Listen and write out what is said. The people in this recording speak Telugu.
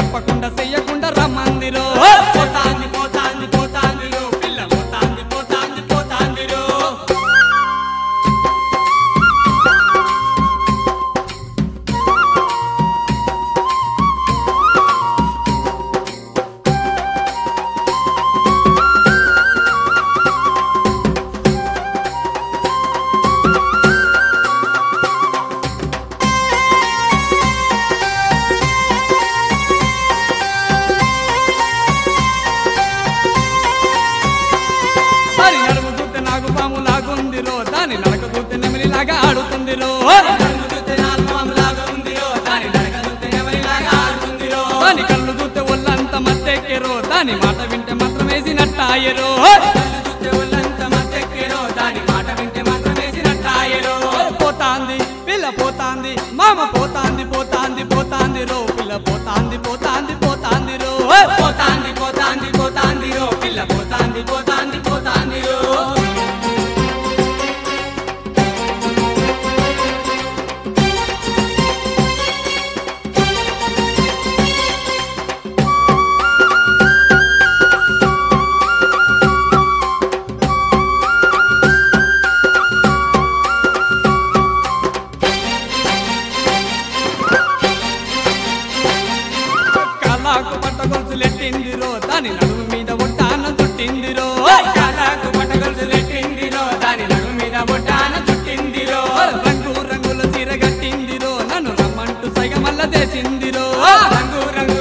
చెప్పకుండా చెయ్యకుండా రమ్మందిరో పోతాంది పోతాంది పోతాందిరో పిల్ల పోతాంది పోతాంది పోతాందిరో దాని నడుము చూస్తే నాగు పాము లాగుందిరో దాని నడక చూస్తే నెమిలిలాగా ఆడుతుందిరో నడుము చూస్తే నాగపాములాగా ఉందిరో దాని నడక చూస్తే నెమలిలాగా ఆడుతుందిరో దాని కళ్ళు చూస్తే ఒళ్ళంతా మత్తెక్కెరో దాని మాట వింటే మాత్రం వేసినట్టాయరో కళ్ళు చూస్తే ఒళ్ళంతా మత్తెక్కెరో దాని మాట వింటే మాత్రం వేసినట్టాయరో పోతాంది పిల్ల పోతాంది మామ పోతాంది పోతాంది పోతాంది రో పిల్ల పోతాంది పోతాంది పోతాంది రో పోతాంది పోతాంది పోతాందిరో పిల్ల పోతాంది పోతాంది పోతాందిరో కళాకు పట్ట గొలుసులెట్టిందిరో దాని నడుము మీద ఒట్టాన చుట్టిందిరో కాలాకు పట్టగొలుసు నెట్టిందిరో దాని నడుము మీద బొట్టాన చుట్టిందిరో రంగు రంగుల చీర కట్టిందిరో నన్ను రమ్మంటూ సైగ మల్ల చేసిందిరో రంగు రంగు